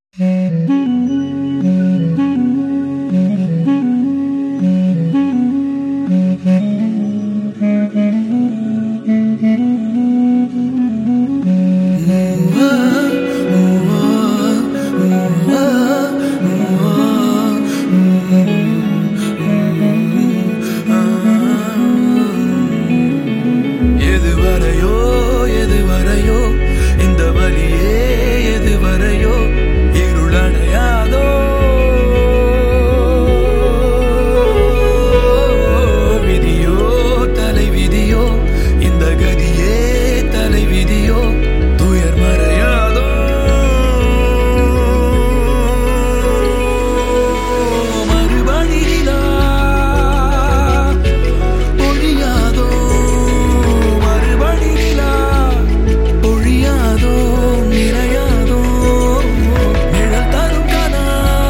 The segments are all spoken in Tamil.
எதுவரையோ எதுவரையோ இந்த வழியே எதுவரையோ இருளடையாதோ விதியோ தலை விதியோ இந்த கதியே தலை விதியோ துயர் மறையாதோ மறுபடியிலா பொழியாதோ மறுபடியிலா பொழியாதோ நிறையாதோ நிழல் தரும் கனா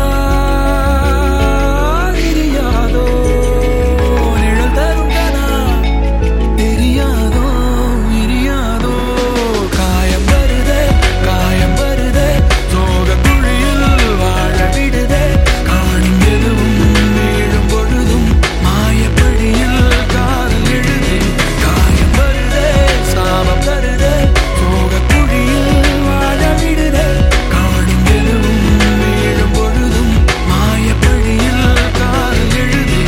தெரியாதோ நிழல் தரும் கனா தெரியாதோ விரியாதோ காயம் வருதே காயம் வருதே சோக குழியில் வாழ விடுதே காணும் எதுவும் வீழும் பொழுதும் மாயப்படியில் காதல் எழுதே காயம் வருதே சாபம் தருதே சோக குழியில் வாழ விடுதே காணும் எதுவும் வீழும் பொழுதும் மாயப்படியில் காதல் எழுதே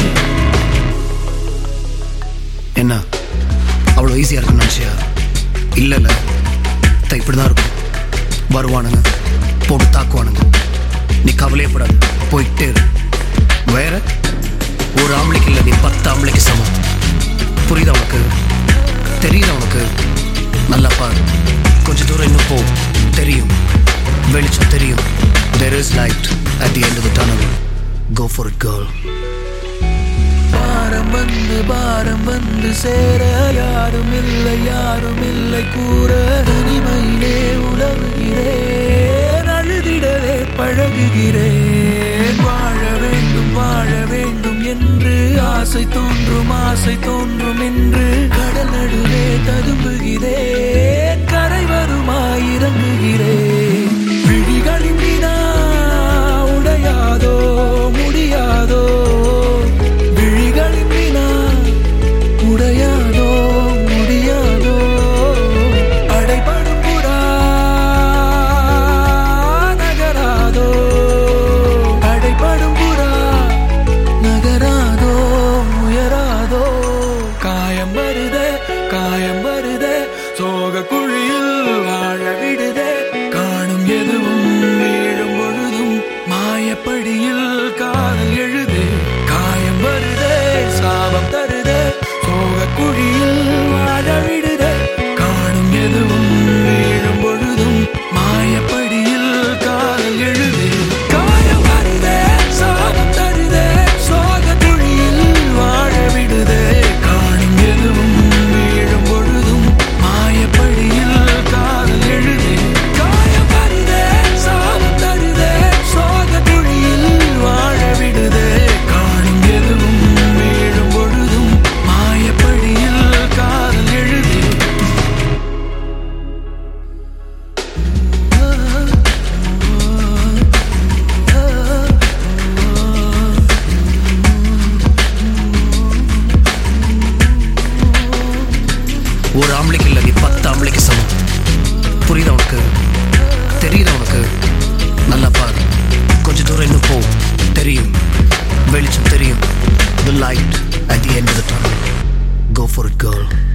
என்ன அவ்வளோ ஈஸியாக இருக்குன்னு நினச்சியா இல்லை இல்லை த இப்படி தான் இருக்கும் வருவானுங்க போட்டு தாக்குவானுங்க நீ கவலையப்படாது போயிட்டே இரு வேற ஒரு ஆம்பளைக்கு இல்லை நீ பத்து ஆம்பளைக்கு சமம் புரியுதா உனக்கு தெரியுதா உனக்கு நல்லா பாரு கொஞ்ச தூரம் இன்னும் போ தெரியும் வெளிச்சம் தெரியும் there is light at the end of the tunnel go for it girl பாரம் வந்து பாரம் வந்து சேர யாரும் இல்லை யாரும் இல்லை கூற தனிமையிலே உலவுகிறேன் அழுதிடவே பழகுகிறேன் வாழ வேண்டும் வாழ வேண்டும் என்று ஆசை தோன்றும் ஆசை தோன்றும் என்று கடல் நடுவே ததும்புகிறேன் கரை வருமாய் இறங்குகிறேன் விழிகளின் வினா உடையாதோ முடியாதோ விழிகளின் வினா உடையாதோ முடியாதோ அடைபடும் புறா நகராதோ அடைபடும் புறா நகராதோ உயராதோ காயம் வருதே காயம் வருதே சோக குழியில் வாழ விடுதே காணும் எதுவும் வீழும் பொழுதும் மாயப்படியில் காதல் எழுதே காயம் வருதே சாபம் தருதே சோக குழியில் வாழ விடுதே காணும் எதுவும் வீழும் பொழுதும் மாயப்படியில் காதல் எழுதே காயம் வருதே சாபம் தருதே சோக குழியில் வாழ விடுதே காணும் எதுவும் வீழும் பொழுதும் மாயப்படியில் காதல் எழுதே காயம் வருதே சாபம் தருதே சோக குழியில் வாழ விடுதே காணும் எதுவும் வீழும் பொழுதும் மாயப்படியில் காதல் எழுதே ஒரு ஆம்பளைக்கு இல்லை நீ பத்து ஆம்பளைக்கு சமம் புரியுதா உனக்கு தெரியுதா உனக்கு நல்லா பாரு கொஞ்ச தூரம் இன்னும் போ தெரியும் வெளிச்சம் தெரியும் the light at the end of the tunnel go for it girl